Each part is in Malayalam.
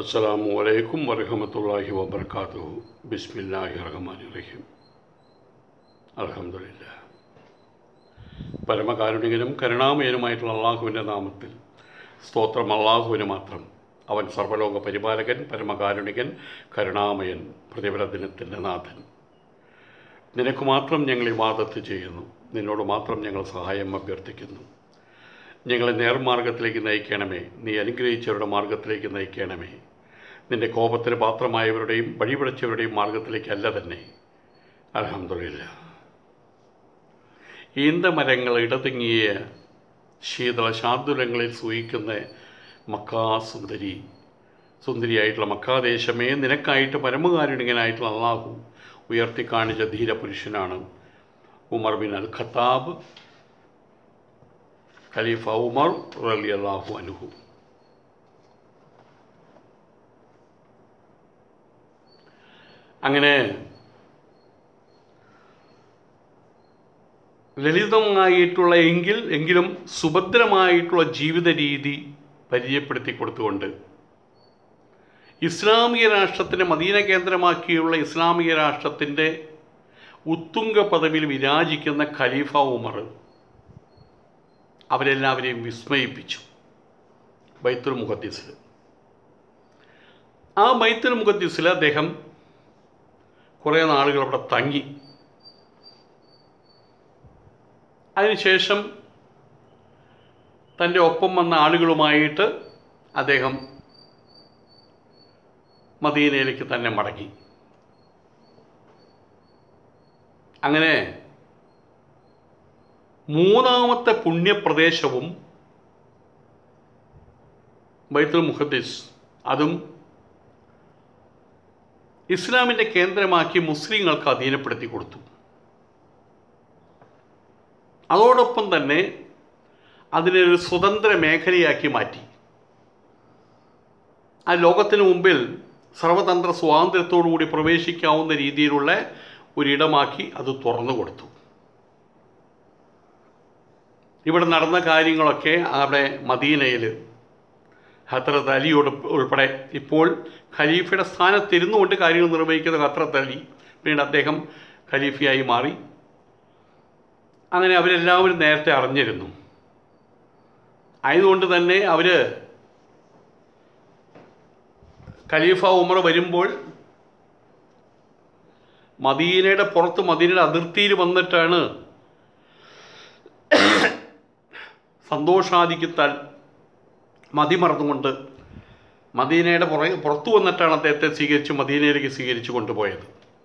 അസ്സലാമു അലൈക്കും വറഹമത്തല്ലാഹി വബർക്കാത്തു ബിസ്മില്ലാഹി റഹ്മാൻ റഹീം അലഹമില്ല പരമകാരുണികനും കരുണാമയനുമായിട്ടുള്ള അള്ളാഹുവിൻ്റെ നാമത്തിൽ സ്തോത്രം അള്ളാഹുവിന് മാത്രം അവൻ സർവ്വലോക പരിപാലകൻ പരമകാരുണികൻ കരുണാമയൻ പ്രതിഫല ദിനത്തിൻ്റെ നാഥൻ നിനക്ക് മാത്രം ഞങ്ങൾ ഇവാദത്ത് ചെയ്യുന്നു നിന്നോട് മാത്രം ഞങ്ങൾ സഹായം അഭ്യർത്ഥിക്കുന്നു ഞങ്ങളെ നേർമാർഗത്തിലേക്ക് നയിക്കണമേ നീ അനുഗ്രഹിച്ചവരുടെ മാർഗത്തിലേക്ക് നയിക്കണമേ നിന്റെ കോപത്തിന് പാത്രമായവരുടെയും വഴിപിടിച്ചവരുടെയും മാർഗത്തിലേക്കല്ല തന്നെ അലഹമില്ല ഈന്തമരങ്ങൾ ഇടതിങ്ങിയ ശീതള ശാതുലങ്ങളിൽ സൂയിക്കുന്ന മക്കാ സുന്ദരി സുന്ദരിയായിട്ടുള്ള മക്കാദേശമേ നിനക്കായിട്ട് പരമകാരുണികനായിട്ടുള്ള അള്ളാഹു ഉയർത്തി കാണിച്ച ധീരപുരുഷനാണ് ഉമർ ബിൻ അൽ ഖത്താബ് ഖലീഫ ഉമർ റലി അള്ളാഹു അനുഹു അങ്ങനെ ലളിതമായിട്ടുള്ള എങ്കിൽ എങ്കിലും സുഭദ്രമായിട്ടുള്ള ജീവിത രീതി പരിചയപ്പെടുത്തി കൊടുത്തുകൊണ്ട് ഇസ്ലാമിക രാഷ്ട്രത്തിനെ മദീന കേന്ദ്രമാക്കിയുള്ള ഇസ്ലാമിക രാഷ്ട്രത്തിൻ്റെ ഉത്തുംഗ പദവിയിൽ വിരാജിക്കുന്ന ഖലീഫ ഉമർ അവരെല്ലാവരെയും വിസ്മയിപ്പിച്ചു ബൈത്തുൽ മുഖദ്ദീസിൽ ആ ബൈത്തുൽ മുഖദ്ദീസിൽ അദ്ദേഹം കുറേ നാളുകൾ അവിടെ തങ്ങി അതിനുശേഷം തൻ്റെ ഒപ്പം വന്ന ആളുകളുമായിട്ട് അദ്ദേഹം മദീനയിലേക്ക് തന്നെ മടങ്ങി അങ്ങനെ മൂന്നാമത്തെ പുണ്യപ്രദേശവും ബൈത്തുൽ മുഹദ്ദിസ് അതും ഇസ്ലാമിൻ്റെ കേന്ദ്രമാക്കി മുസ്ലിങ്ങൾക്ക് അധീനപ്പെടുത്തി കൊടുത്തു അതോടൊപ്പം തന്നെ അതിനെ ഒരു സ്വതന്ത്ര മേഖലയാക്കി മാറ്റി ആ ലോകത്തിന് മുമ്പിൽ സർവതന്ത്ര സ്വാതന്ത്ര്യത്തോടുകൂടി പ്രവേശിക്കാവുന്ന രീതിയിലുള്ള ഒരിടമാക്കി അത് തുറന്നു കൊടുത്തു ഇവിടെ നടന്ന കാര്യങ്ങളൊക്കെ അവിടെ മദീനയിൽ ഹത്രത്ത് അലിയോട് ഉൾപ്പെടെ ഇപ്പോൾ ഖലീഫയുടെ സ്ഥാനത്തിരുന്നുകൊണ്ട് കാര്യങ്ങൾ നിർവഹിക്കുന്ന ഹത്രത്ത് അലി പിന്നീട് അദ്ദേഹം ഖലീഫയായി മാറി അങ്ങനെ അവരെല്ലാവരും നേരത്തെ അറിഞ്ഞിരുന്നു ആയതുകൊണ്ട് തന്നെ അവർ ഖലീഫ ഉമർ വരുമ്പോൾ മദീനയുടെ പുറത്ത് മദീനയുടെ അതിർത്തിയിൽ വന്നിട്ടാണ് സന്തോഷാധിക്യത്താൽ മതിമറന്നുകൊണ്ട് മദീനയുടെ പുറകെ പുറത്തു വന്നിട്ടാണ് അദ്ദേഹത്തെ സ്വീകരിച്ച് മദീനയിലേക്ക് സ്വീകരിച്ചു കൊണ്ടുപോയത്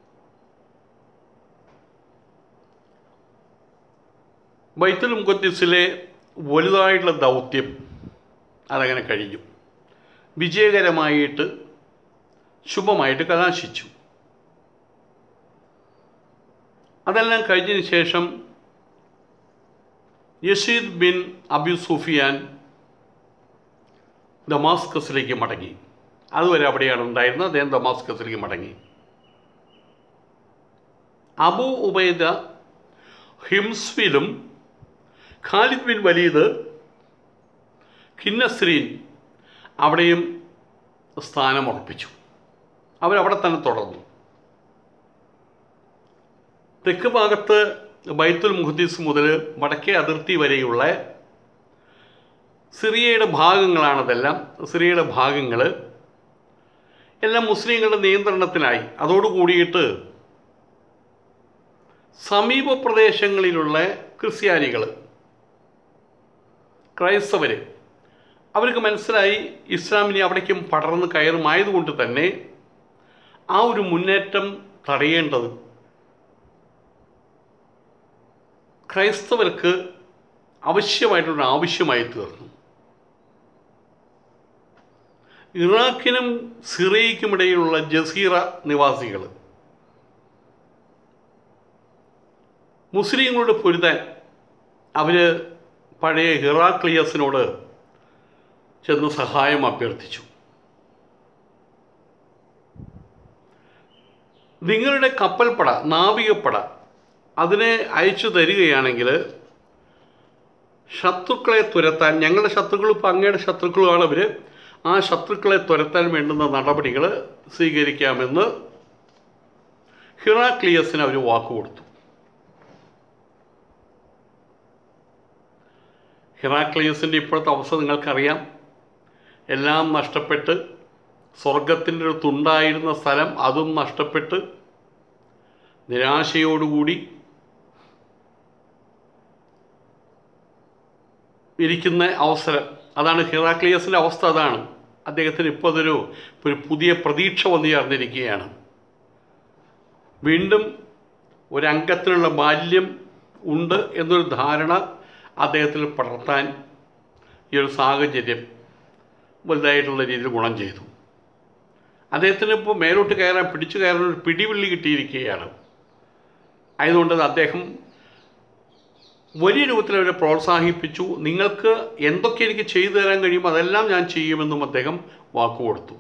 ബൈത്തുൽ മുഖദ്ദിസിലെ വലുതായിട്ടുള്ള ദൗത്യം അതങ്ങനെ കഴിഞ്ഞു വിജയകരമായിട്ട് ശുഭമായിട്ട് കലാശിച്ചു അതെല്ലാം കഴിഞ്ഞതിന് ശേഷം യസീദ് ബിൻ അബി സുഫിയാൻ ദമാസ്കസിലേക്ക് മടങ്ങി അതുവരെ അവിടെയാണ് ഉണ്ടായിരുന്നത് അദ്ദേഹം ദമാസ്കസിലേക്ക് മടങ്ങി അബു ഉബൈദ ഹിംസ്വിലും ഖാലിദ് ബിൻ വലീദ് ഖിന്നസ്രീൻ അവിടെയും സ്ഥാനമുറപ്പിച്ചു അവരവിടെ തന്നെ തുടർന്നു തെക്ക് ഭാഗത്ത് ബൈത്തുൽ മുഹദ്ദീസ് മുതൽ വടക്കേ അതിർത്തി വരെയുള്ള സിറിയയുടെ ഭാഗങ്ങളാണതെല്ലാം സിറിയയുടെ ഭാഗങ്ങൾ എല്ലാം മുസ്ലിങ്ങളുടെ നിയന്ത്രണത്തിലായി അതോടുകൂടിയിട്ട് സമീപ പ്രദേശങ്ങളിലുള്ള ക്രിസ്ത്യാനികൾ ക്രൈസ്തവർ അവർക്ക് മനസ്സിലായി ഇസ്ലാമിനെ അവിടേക്കും പടർന്ന് കയറുമായതുകൊണ്ട് തന്നെ ആ ഒരു മുന്നേറ്റം തടയേണ്ടത് ക്രൈസ്തവർക്ക് ആവശ്യമായിട്ടുള്ള ആവശ്യമായി തീർന്നു ഇറാഖിനും സിറിയയ്ക്കുമിടയിലുള്ള ജസീറ നിവാസികൾ മുസ്ലിങ്ങളോട് പൊരുതാൻ അവർ പഴയ ഹിറാക്ലിയസിനോട് ചെന്ന് സഹായം അഭ്യർത്ഥിച്ചു നിങ്ങളുടെ കപ്പൽപ്പട നാവികപ്പട അതിനെ അയച്ചു തരികയാണെങ്കിൽ ശത്രുക്കളെ തുരത്താൻ ഞങ്ങളുടെ ശത്രുക്കൾ ഇപ്പം അങ്ങയുടെ ശത്രുക്കളുമാണ് അവർ ആ ശത്രുക്കളെ തുരത്താൻ വേണ്ടുന്ന നടപടികൾ സ്വീകരിക്കാമെന്ന് ഹിറാക്ലിയസിന് അവർ വാക്ക് കൊടുത്തു ഹിറാക്ലിയസിൻ്റെ ഇപ്പോഴത്തെ അവസ്ഥ നിങ്ങൾക്കറിയാം എല്ലാം നഷ്ടപ്പെട്ട് സ്വർഗത്തിൻ്റെ ഒരു തുണ്ടായിരുന്ന സ്ഥലം അതും നഷ്ടപ്പെട്ട് നിരാശയോടുകൂടി ഇരിക്കുന്ന അവസരം അതാണ് ഹിറാക്ലിയസിൻ്റെ അവസ്ഥ അതാണ് അദ്ദേഹത്തിന് ഇപ്പോൾ അതൊരു ഒരു പുതിയ പ്രതീക്ഷ വന്നു ചേർന്നിരിക്കുകയാണ് വീണ്ടും ഒരംഗത്തിനുള്ള ബാല്യം ഉണ്ട് എന്നൊരു ധാരണ അദ്ദേഹത്തിൽ പടർത്താൻ ഈ ഒരു സാഹചര്യം വലുതായിട്ടുള്ള രീതിയിൽ ഗുണം ചെയ്തു അദ്ദേഹത്തിന് ഇപ്പോൾ മേലോട്ട് കയറാൻ പിടിച്ചു കയറാൻ ഒരു പിടിവിള്ളി കിട്ടിയിരിക്കുകയാണ് ആയതുകൊണ്ട് അദ്ദേഹം വലിയ രൂപത്തിൽ അവരെ പ്രോത്സാഹിപ്പിച്ചു നിങ്ങൾക്ക് എന്തൊക്കെ എനിക്ക് ചെയ്തു തരാൻ കഴിയുമോ അതെല്ലാം ഞാൻ ചെയ്യുമെന്നും അദ്ദേഹം വാക്കുകൊടുത്തു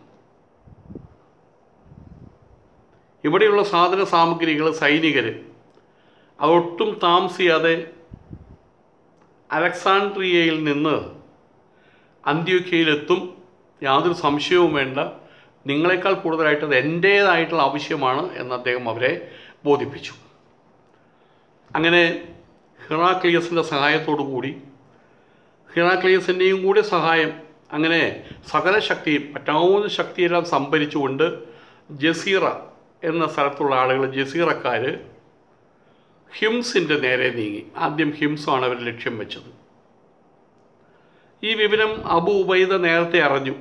ഇവിടെയുള്ള സാധന സാമഗ്രികൾ സൈനികർ അതൊട്ടും താമസിയാതെ അലക്സാണ്ട്രിയയിൽ നിന്ന് അന്ത്യോക്യയിലെത്തും യാതൊരു സംശയവും വേണ്ട നിങ്ങളെക്കാൾ കൂടുതലായിട്ട് അത് എൻ്റേതായിട്ടുള്ള ആവശ്യമാണ് എന്ന് അദ്ദേഹം അവരെ ബോധിപ്പിച്ചു അങ്ങനെ ഹിറാക്ലിയസിൻ്റെ സഹായത്തോടു കൂടി ഹിറാക്ലിയസിൻ്റെയും കൂടി സഹായം അങ്ങനെ സകല ശക്തിയും പറ്റാവുന്ന ശക്തിയെല്ലാം സംഭരിച്ചുകൊണ്ട് ജസീറ എന്ന സ്ഥലത്തുള്ള ആളുകൾ ജസീറക്കാർ ഹിംസിൻ്റെ നേരെ നീങ്ങി ആദ്യം ഹിംസാണ് അവർ ലക്ഷ്യം വെച്ചത് ഈ വിവരം അബു ഉബൈദ നേരത്തെ അറിഞ്ഞു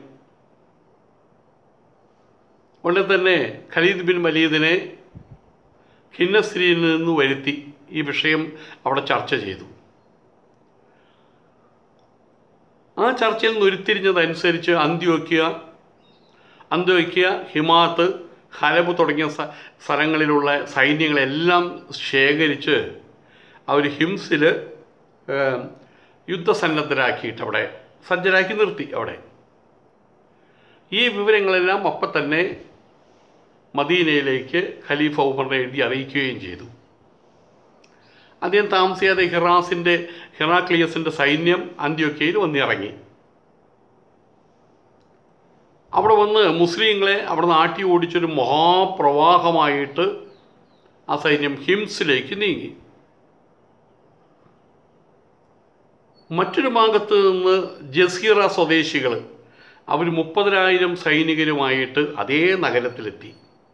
ഉടനെ തന്നെ ഖലീദ് ബിൻ വലീദിനെ ഖിന്നസ്ത്രീയിൽ നിന്ന് വരുത്തി ഈ വിഷയം അവിടെ ചർച്ച ചെയ്തു ആ ചർച്ചയിൽ നിന്ന് ഉരുത്തിരിഞ്ഞതനുസരിച്ച് അന്ത്യോക്യ അന്ത്യോക്യ ഹിമാത്ത് ഹലബ് തുടങ്ങിയ സ്ഥ- സ്ഥലങ്ങളിലുള്ള സൈന്യങ്ങളെല്ലാം ശേഖരിച്ച് അവർ ഹിംസിൽ യുദ്ധസന്നദ്ധരാക്കിയിട്ട് അവിടെ സജ്ജരാക്കി നിർത്തി അവിടെ ഈ വിവരങ്ങളെല്ലാം അപ്പം തന്നെ മദീനയിലേക്ക് ഖലീഫ ഉമറിനെ എഴുതി അറിയിക്കുകയും ചെയ്തു അധികം താമസിയാതെ ഹിറാസിൻ്റെ ഹിറാക്ലിയസിൻ്റെ സൈന്യം അന്ത്യോക്കയിൽ വന്നിറങ്ങി അവിടെ വന്ന് മുസ്ലിങ്ങളെ അവിടെ നിന്ന് ആട്ടി ഓടിച്ചൊരു മഹാപ്രവാഹമായിട്ട് ആ സൈന്യം ഹിംസിലേക്ക് നീങ്ങി മറ്റൊരു ഭാഗത്ത് നിന്ന് ജസീറ സ്വദേശികൾ അവർ മുപ്പതിനായിരം സൈനികരുമായിട്ട് അതേ നഗരത്തിലെത്തി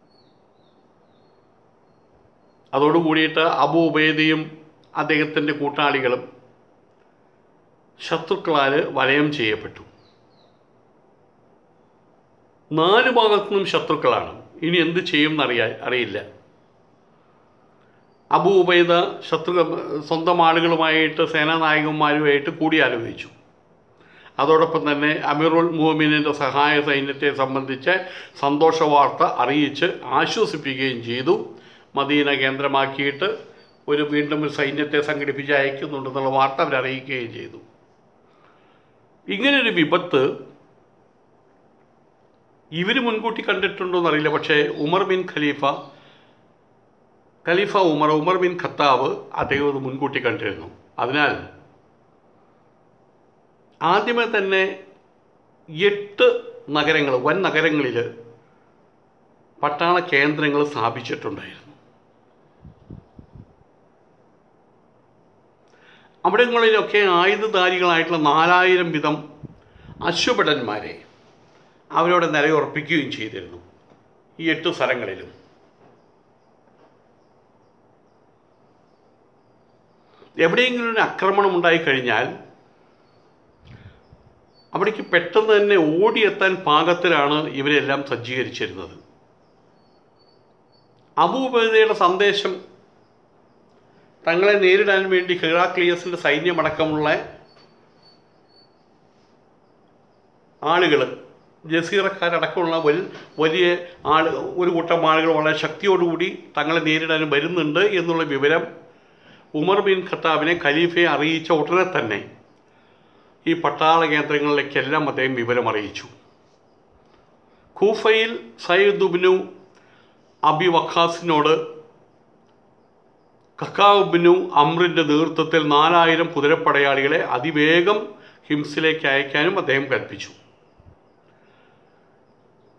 അതോടുകൂടിയിട്ട് അബു ഉബൈദയും അദ്ദേഹത്തിൻ്റെ കൂട്ടാളികളും ശത്രുക്കളാൽ വലയം ചെയ്യപ്പെട്ടു നാല് ഭാഗത്തു നിന്നും ശത്രുക്കളാണ് ഇനി എന്ത് ചെയ്യും എന്നറിയാ അറിയില്ല അബു ഉബൈദ ശത്രു സ്വന്തം ആളുകളുമായിട്ട് സേനാനായകന്മാരുമായിട്ട് കൂടിയാലോചിച്ചു അതോടൊപ്പം തന്നെ അമീറുൽ മുഹമ്മിനിൻ്റെ സഹായ സൈന്യത്തെ സംബന്ധിച്ച് സന്തോഷ വാർത്ത അറിയിച്ച് ആശ്വസിപ്പിക്കുകയും ചെയ്തു മദീന കേന്ദ്രമാക്കിയിട്ട് ഒരു വീണ്ടും ഒരു സൈന്യത്തെ സംഘടിപ്പിച്ച് അയക്കുന്നുണ്ടെന്നുള്ള വാർത്ത അവർ അറിയിക്കുകയും ചെയ്തു ഇങ്ങനൊരു വിപത്ത് ഇവർ മുൻകൂട്ടി കണ്ടിട്ടുണ്ടോ എന്നറിയില്ല പക്ഷേ ഉമർ ബിൻ ഖലീഫ ഖലീഫ ഉമർ ഉമർ ബിൻ ഖത്താബ് അദ്ദേഹം ഇത് മുൻകൂട്ടി കണ്ടിരുന്നു അതിനാൽ ആദ്യമേ തന്നെ എട്ട് നഗരങ്ങൾ വൻ നഗരങ്ങളിൽ പട്ടാള കേന്ദ്രങ്ങൾ സ്ഥാപിച്ചിട്ടുണ്ടായിരുന്നു അവിടങ്ങളിലൊക്കെ ആയുധധാരികളായിട്ടുള്ള നാലായിരം വിധം അശ്വഭടന്മാരെ അവരോട് നിലയുറപ്പിക്കുകയും ചെയ്തിരുന്നു ഈ എട്ട് സ്ഥലങ്ങളിലും എവിടെയെങ്കിലും ഒരു ആക്രമണം ഉണ്ടായിക്കഴിഞ്ഞാൽ അവിടേക്ക് പെട്ടെന്ന് തന്നെ ഓടിയെത്താൻ പാകത്തിലാണ് ഇവരെല്ലാം സജ്ജീകരിച്ചിരുന്നത് അബൂബൈദയുടെ സന്ദേശം തങ്ങളെ നേരിടാൻ വേണ്ടി ഹിറാക്ലിയസിൻ്റെ സൈന്യമടക്കമുള്ള ആളുകൾ ജസീറക്കാരടക്കമുള്ള വലിയ വലിയ ആൾ ഒരു കൂട്ടം ആളുകൾ വളരെ ശക്തിയോടുകൂടി തങ്ങളെ നേരിടാൻ വരുന്നുണ്ട് എന്നുള്ള വിവരം ഉമർ ബിൻ ഖത്താബിനെ ഖലീഫയെ അറിയിച്ച ഉടനെ തന്നെ ഈ പട്ടാള കേന്ദ്രങ്ങളിലേക്കെല്ലാം അദ്ദേഹം വിവരം അറിയിച്ചു ഖൂഫയിൽ സയ്യിദുബിനു അബി വഖാസിനോട് കക്കാബിനു അമ്രിൻ്റെ നേതൃത്വത്തിൽ നാലായിരം കുതിരപ്പടയാളികളെ അതിവേഗം ഹിംസിലേക്ക് അയക്കാനും അദ്ദേഹം കൽപ്പിച്ചു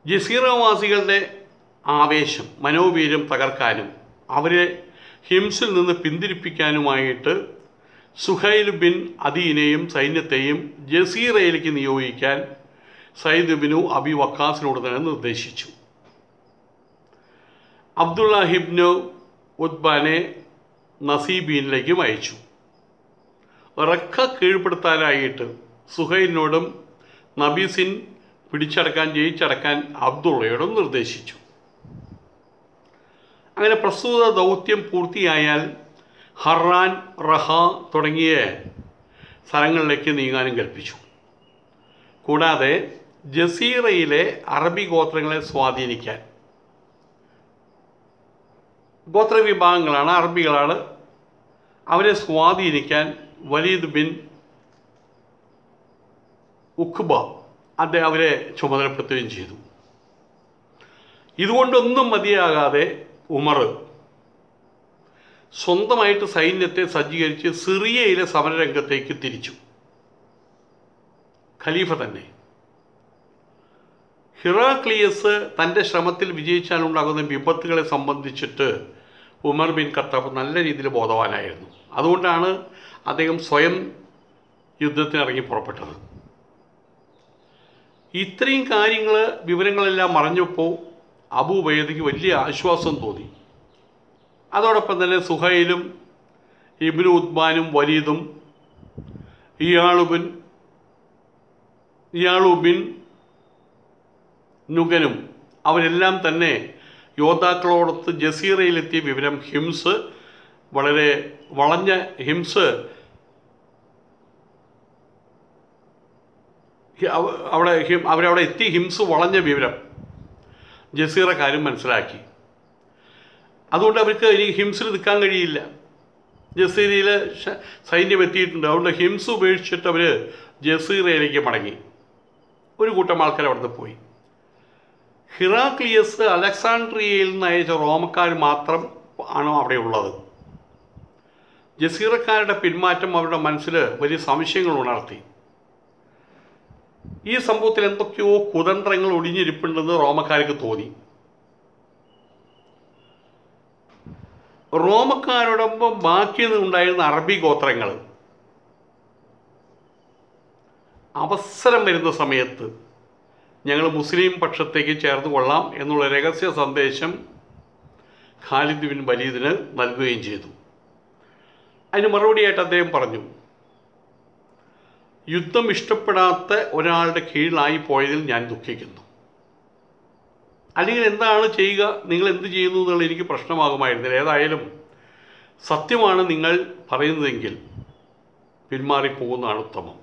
ജസീറവാസികളുടെ ആവേശം മനോവീര്യം തകർക്കാനും അവരെ ഹിംസിൽ നിന്ന് പിന്തിരിപ്പിക്കാനുമായിട്ട് സുഹൈൽ ബിൻ അദീനെയും സൈന്യത്തെയും ജസീറയിലേക്ക് നിയോഗിക്കാൻ സയ്യിദ് ബിനു അബി വക്കാസിനോട് തന്നെ നിർദ്ദേശിച്ചു അബ്ദുള്ള ഹിബ്നു ഉദ്ബാനെ നസീബീനിലേക്കും അയച്ചു റക്ക കീഴ്പ്പെടുത്താനായിട്ട് സുഹൈലിനോടും നബീസിൻ പിടിച്ചടക്കാൻ ജയിച്ചടക്കാൻ അബ്ദുള്ളയോടും നിർദ്ദേശിച്ചു അങ്ങനെ പ്രസ്തുത ദൗത്യം പൂർത്തിയായാൽ ഹറാൻ റഹ തുടങ്ങിയ സ്ഥലങ്ങളിലേക്ക് നീങ്ങാനും കൽപ്പിച്ചു കൂടാതെ ജസീറയിലെ അറബി ഗോത്രങ്ങളെ സ്വാധീനിക്കാൻ ഗോത്രവിഭാഗങ്ങളാണ് അറബികളാണ് അവരെ സ്വാധീനിക്കാൻ വലീദ് ബിൻ ഉഖ്ബ അദ്ദേഹം അവരെ ചുമതലപ്പെടുത്തുകയും ചെയ്തു ഇതുകൊണ്ടൊന്നും മതിയാകാതെ ഉമർ സ്വന്തമായിട്ട് സൈന്യത്തെ സജ്ജീകരിച്ച് സിറിയയിലെ സമരരംഗത്തേക്ക് തിരിച്ചു ഖലീഫ തന്നെ ഹിറാക്ലിയസ് തൻ്റെ ശ്രമത്തിൽ വിജയിച്ചാലുണ്ടാകുന്ന വിപത്തുകളെ സംബന്ധിച്ചിട്ട് ഉമർ ബിൻ ഖത്താബ് നല്ല രീതിയിൽ ബോധവാനായിരുന്നു അതുകൊണ്ടാണ് അദ്ദേഹം സ്വയം യുദ്ധത്തിനിറങ്ങി പുറപ്പെട്ടത് ഇത്രയും കാര്യങ്ങൾ വിവരങ്ങളെല്ലാം മറഞ്ഞപ്പോൾ അബു ഉബൈദയ്ക്ക് വലിയ ആശ്വാസം തോന്നി അതോടൊപ്പം തന്നെ സുഹൈലും ഇബ്നു ഉദ്ബാനും വലീദും ഇയാളുബിൻ ഇയാളുബിൻ നുഗനും അവരെല്ലാം തന്നെ യോദ്ധാക്കളോടൊത്ത് ജസീറയിലെത്തിയ വിവരം ഹിംസ് വളരെ വളഞ്ഞ ഹിംസ് ഹി- അവ- അവിടെ ഹിം അവരവിടെ എത്തി ഹിംസ് വളഞ്ഞ വിവരം ജസീറക്കാരും മനസ്സിലാക്കി അതുകൊണ്ട് അവർക്ക് ഇനി ഹിംസിൽ നിൽക്കാൻ കഴിയില്ല ജസീറയിൽ ശ- സൈന്യം എത്തിയിട്ടുണ്ട് അതുകൊണ്ട് ഹിംസ് ഉപേക്ഷിച്ചിട്ട് അവർ ജസീറയിലേക്ക് മടങ്ങി ഒരു കൂട്ടം ആൾക്കാർ അവിടുന്ന് പോയി ഹിറാക്ലിയസ് അലക്സാണ്ട്രിയയിൽ നിന്ന് അയച്ച റോമക്കാർ മാത്രം ആണ് അവിടെ ഉള്ളത് ജസീറക്കാരുടെ പിന്മാറ്റം അവരുടെ മനസ്സിൽ വലിയ സംശയങ്ങൾ ഉണർത്തി ഈ സംഭവത്തിൽ എന്തൊക്കെയോ കുതന്ത്രങ്ങൾ ഒടിഞ്ഞിരിപ്പുണ്ടെന്ന് റോമക്കാർക്ക് തോന്നി റോമക്കാരോടൊപ്പം ബാക്കി ഉണ്ടായിരുന്ന അറബി ഗോത്രങ്ങൾ അവസരം വരുന്ന സമയത്ത് ഞങ്ങൾ മുസ്ലിം പക്ഷത്തേക്ക് ചേർന്ന് കൊള്ളാം എന്നുള്ള രഹസ്യ സന്ദേശം ഖാലിദ് ബിൻ വലീദിന് നൽകുകയും ചെയ്തു അതിന് മറുപടിയായിട്ട് അദ്ദേഹം പറഞ്ഞു യുദ്ധം ഇഷ്ടപ്പെടാത്ത ഒരാളുടെ കീഴിലായി പോയതിൽ ഞാൻ ദുഃഖിക്കുന്നു അല്ലെങ്കിൽ എന്താണ് ചെയ്യുക നിങ്ങൾ എന്ത് ചെയ്യുന്നു എന്നുള്ളത് എനിക്ക് പ്രശ്നമാകുമായിരുന്നില്ല ഏതായാലും സത്യമാണ് നിങ്ങൾ പറയുന്നതെങ്കിൽ പിന്മാറിപ്പോകുന്നതാണ് ഉത്തമം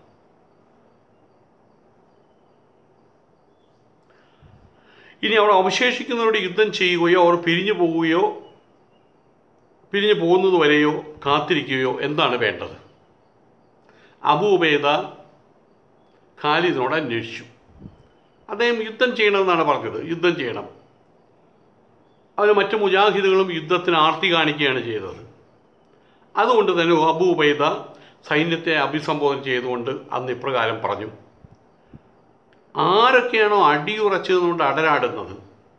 ഇനി അവിടെ അവശേഷിക്കുന്നവരോട് യുദ്ധം ചെയ്യുകയോ അവർ പിരിഞ്ഞു പോവുകയോ പിരിഞ്ഞു പോകുന്നത് വരെയോ കാത്തിരിക്കുകയോ എന്താണ് വേണ്ടത് അബൂബേദ ഖാലിദിനോട് അന്വേഷിച്ചു അദ്ദേഹം യുദ്ധം ചെയ്യണമെന്നാണ് പറഞ്ഞത് യുദ്ധം ചെയ്യണം അതിന് മറ്റു മുജാഹിദുകളും യുദ്ധത്തിന് ആർത്തി കാണിക്കുകയാണ് ചെയ്തത് അതുകൊണ്ട് തന്നെ അബൂബൈദ സൈന്യത്തെ അഭിസംബോധന ചെയ്തുകൊണ്ട് അന്ന് ഇപ്രകാരം പറഞ്ഞു ആരൊക്കെയാണോ അടിയുറച്ചതുകൊണ്ട് അടരാടുന്നത്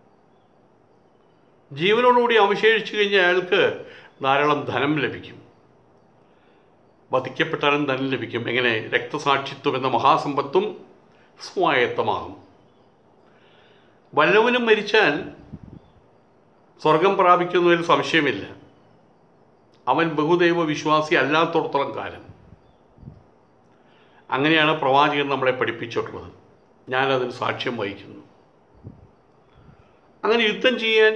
ജീവനോടുകൂടി അവശേഷിച്ചു കഴിഞ്ഞാൽ അയാൾക്ക് ധാരാളം ധനം ലഭിക്കും വധിക്കപ്പെട്ടാലും ധനം ലഭിക്കും എങ്ങനെ രക്തസാക്ഷിത്വം എന്ന മഹാസമ്പത്തും സ്വായത്തമാകും വല്ലവനും മരിച്ചാൽ സ്വർഗം പ്രാപിക്കുന്നതിൽ സംശയമില്ല അവൻ ബഹുദൈവ വിശ്വാസി അല്ലാത്തടത്തോളം കാലം അങ്ങനെയാണ് പ്രവാചകൻ നമ്മളെ പഠിപ്പിച്ചിട്ടുള്ളത് ഞാനതിന് സാക്ഷ്യം വഹിക്കുന്നു അങ്ങനെ യുദ്ധം ചെയ്യാൻ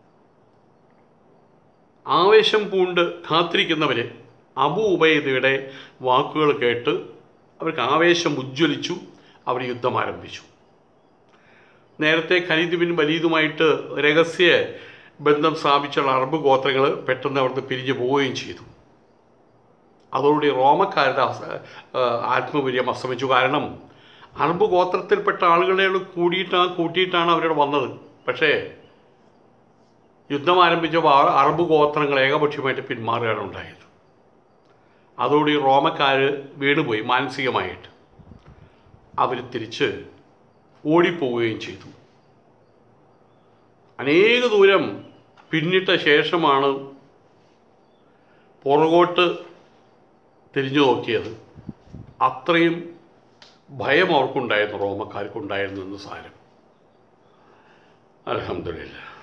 ആവേശം പൂണ്ട് കാത്തിരിക്കുന്നവരെ അബു ഉബൈദയുടെ വാക്കുകൾ കേട്ട് അവർക്ക് ആവേശം ഉജ്ജ്വലിച്ചു അവർ യുദ്ധം ആരംഭിച്ചു നേരത്തെ ഖലീദ് ബിൻ വലീദുമായിട്ട് രഹസ്യ ബന്ധം സ്ഥാപിച്ചുള്ള അറബ് ഗോത്രങ്ങൾ പെട്ടെന്ന് അവിടുന്ന് പിരിഞ്ഞു പോവുകയും ചെയ്തു അതോടുകൂടി റോമക്കാരുടെ അസ- ആ, ആത്മവീര്യം അസ്തമിച്ചു കാരണം അറബ് ഗോത്രത്തിൽപ്പെട്ട ആളുകളെ കൂടിയിട്ടാണ് കൂട്ടിയിട്ടാണ് അവരോട് വന്നത് പക്ഷേ യുദ്ധം ആരംഭിച്ചപ്പോൾ ആ അറബ് ഗോത്രങ്ങൾ ഏകപക്ഷീയമായിട്ട് പിന്മാറുകയാണ് ഉണ്ടായത് അതോടെ റോമക്കാർ വീണുപോയി മാനസികമായിട്ട് അവർ തിരിച്ച് ഓടിപ്പോവുകയും ചെയ്തു അനേക ദൂരം പിന്നിട്ട ശേഷമാണ് പുറകോട്ട് തിരിഞ്ഞു നോക്കിയത് അത്രയും ഭയം അവർക്കുണ്ടായിരുന്നു റോമക്കാർക്കുണ്ടായിരുന്നു എന്ന് സാരം അലഹമില്ല